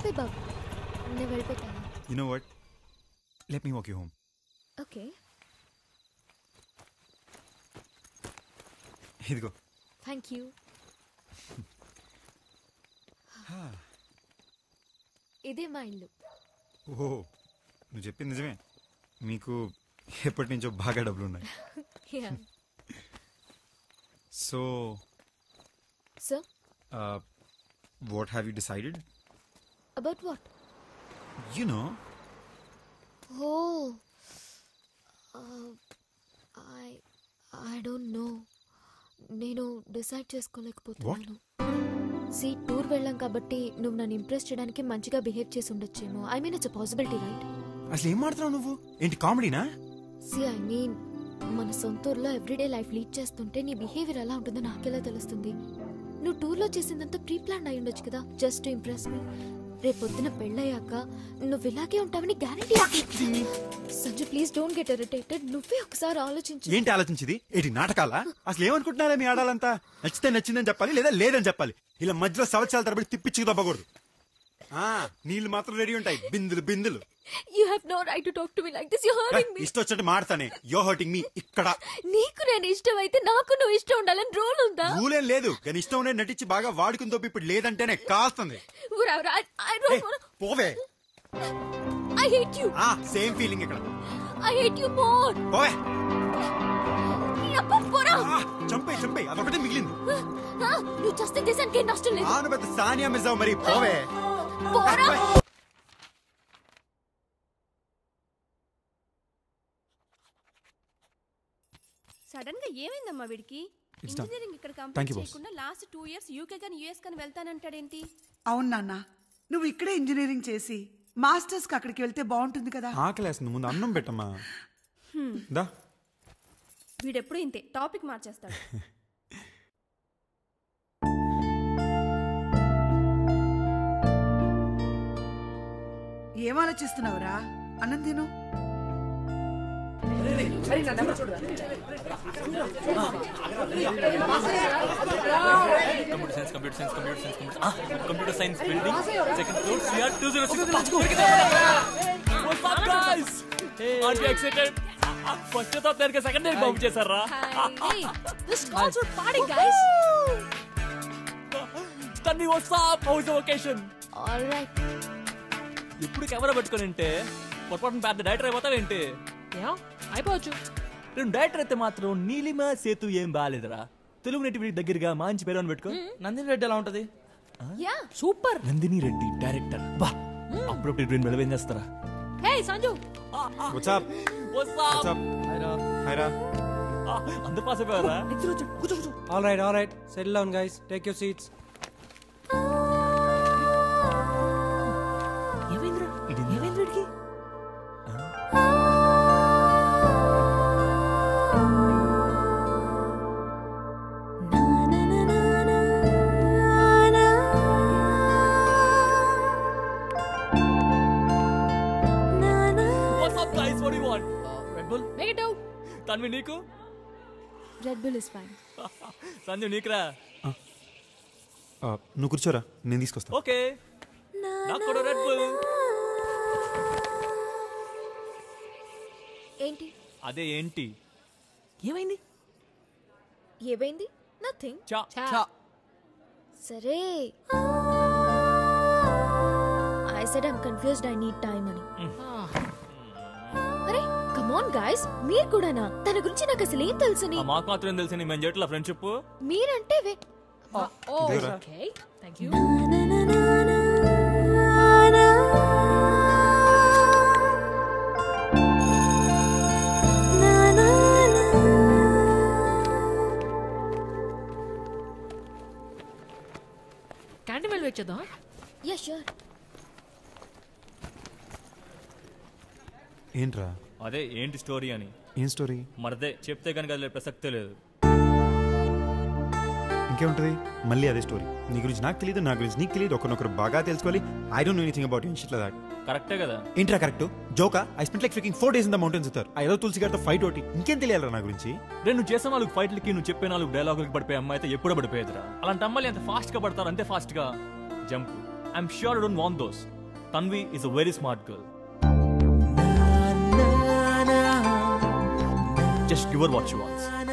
ఆపే బాబు నేను వెళ్ళిపోతాను you know what let me walk you home okay ఇదిగో థ్యాంక్ యూ ఇదే మా ఇల్లు ఓహో నువ్వు చెప్పింది నిజమే మీకు ఎప్పటి నుంచో బాగా డబ్బులు ఉన్నాయి Yeah. So so what have you decided about what you know oh I I don't know నేను డిసైడ్ చేసుకోలేకపోతున్నాను సీ టూర్ వెళ్ళాం కాబట్టి నువ్వు నన్ను ఇంప్రెస్ చేయడానికి మంచిగా బిహేవ్ చేసి ఉండొచ్చేమో I mean it's possibility right అసలు ఏం మాడుతున్నావు నువ్వు ఏంటి కామెడీనా సి ఐ మీన్ మన సొంత ఊర్లో ఎవ్రీడే లైఫ్ లీడ్ చేస్తుంటే నీ బిహేవియర్ ఎలా ఉంటుందో నాకెలా తెలుస్తుంది నువ్వు టూర్లో చేసిందంతా ప్రీ ప్లాన్ అయి ఉండొచ్చు కదా జస్ట్ ఇంప్రెస్ మీ రేపు పొద్దున పెళ్ళయ్యాక నువ్వు ఇలాగే ఉంటావని guarantee Sanju please don't get irritated నువ్వే ఒకసారి ఆలోచించు ఏంటి ఆలోచించింది ఏంటి నాటకాలా అసలు ఏమనుకుంటున్నారా మీ ఆడాలంతా నచ్చితే నచ్చిందని చెప్పాలి లేదా లేదని చెప్పాలి ఇలా మధ్యలో సంవత్సరాల తరబడి తిప్పించుకు తప్పకూడదు ఆ, నీళ్ళు మాత్రం రెడీ ఉంటాయి బిందులు బిందులు you have no right to talk to me like this you hurting me ఇష్టం వచ్చినట్టు మాడతానే యో హర్టింగ్ మీ ఇక్కడ నీకు నేను ఇష్టం అయితే నాకు నువ్వు ఇష్టం ఉండాలని రూల్ ఉందా రూలేం లేదు కానీ ఇష్టం ఉండే నటించి బాగా వాడుకుని తప్ప ఇప్పుడు లేదంటేనే కాస్తుంది ఊరవరా ఐ ఏ, డోంట్ వాంట్ పోవే I hate you ah same feeling ఇక్కడ ఐ హేట్ యు మోర్ పోవే అబ్బా పోరా ఆ, చంపే చంపే అదొకటే మిగిలింది ఆ, నువ్వు చస్తే దేశానికి ఏం నష్టం లేదు ఆను పెద్ద సానియా మిస్ అవ్వ మరి పోవే పోరా సడన్ గా ఏమైందమ్మా వీడికి It's done. ఇంజనీరింగ్ ఇక్కడ Thank కంప్లీట్ you, boss. చేయకుండా లాస్ట్ టూ ఇయర్స్ యూకే కానీ యూఎస్ కానీ వెళ్తానంటాడేంటి అవును నాన్న నువ్వు ఇక్కడే ఇంజనీరింగ్ చేసి మాస్టర్స్ కి అక్కడికి వెళ్తే బాగుంటుంది కదా ఆకలేస్తుంది ముందు అన్నం పెట్టమ్మా దా వీడెప్పుడు ఇంతే టాపిక్ మార్చేస్తాడు ఏం ఆలోచిస్తున్నావురా అన్నం తిను computer science computer science computer science computer computer science building second floor CR two zero six guys are you excited first తో పేరుకి సెకండ్ ఇయర్ పంప్ చేశారా Hey, this calls for party, guys. తన్ని what's up how is the occasion All right. ఎప్పుడు camera పెట్టుకొని ఉంటే పొరపాటున పెద్ద director అయిపోతావేంటి అయిపోవచ్చు రెండు డైరెక్టర్ అయితే మాత్రం నీలిమ సేతు ఏం బాగాలేదురా తెలుగు నెటివి దగ్గరగా మంచి పేరు అని పెట్టుకో నందిని రెడ్డి ఎలా ఉంటది Yeah. Super Nandini Reddy director బా అప్పుడప్పుడు బ్రెయిన్ మెలవేం చేస్తారా hey Sanju WhatsApp WhatsApp hi రా అంత పాస్ అయిపోయారా All right, all right. Settle down, guys. Take your seats. ఏమైందిరా ఏమైంది వీడికి what's up guys what you want Red Bull make it out Tanvi నీకు Red Bull is fine. Sanju నీకురా ఆ, నువ్వు కూర్చోరా నేను తీసుకొస్తా ఓకే నాకు కూడా రెడ్ బుల్ ఏంటి అదే ఏంటి ఏమైంది ఏమైంది నథింగ్ చా చా సరే I said I'm confused I need time అని అరే కమాన్ గాయస్ మీరు కూడానా తన గురించి నాకు అసలు ఏం తెలుసని ఆ మాకు మాత్రం తెలిసి మేము చేయట్లా ఫ్రెండ్షిప్ మీరంటే వే- ఓ ఇదిగోరా. ఓకే థ్యాంక్ యూ క్యాంటీన్ వెళ్ళి వెయిట్ చేద్దాం యా షూర్ ఏంట్రా అదే ఏంటి స్టోరీ అని ఏం స్టోరీ మరదే చెప్తే కనుక అది ప్రసక్తే లేదు ఇంకేముంటది మళ్ళీ అదే స్టోరీ నీ గురించి నాకు తెలియదు నా గురించి నీకు తెలియదు ఒకరినొకరు బాగా తెలుసుకోవాలి I don't know anything about you shit that కరెక్టే కదా ఏంట్రా కరెక్ట్ జోకా I spent like freaking four days in the mountains ఇస్తారు ఆ ఏదో తులసి గారితో ఫైట్ ఒకటి ఇంకేం తెలియాలరా నా గురించి రే నువ్వు చేసే నాలుగు ఫైట్లకి నువ్వు చెప్పే నాలుగు డైలాగులకి పడిపోయే అమ్మాయి అయితే ఎప్పుడో పడిపోయేదిరా అలాంటి అమ్మాయిలు ఎంత ఫాస్ట్ గా పడతారు అంతే ఫాస్ట్ గా jump I'm sure don't want those Tanvi is a very smart girl. Just give her what she wants.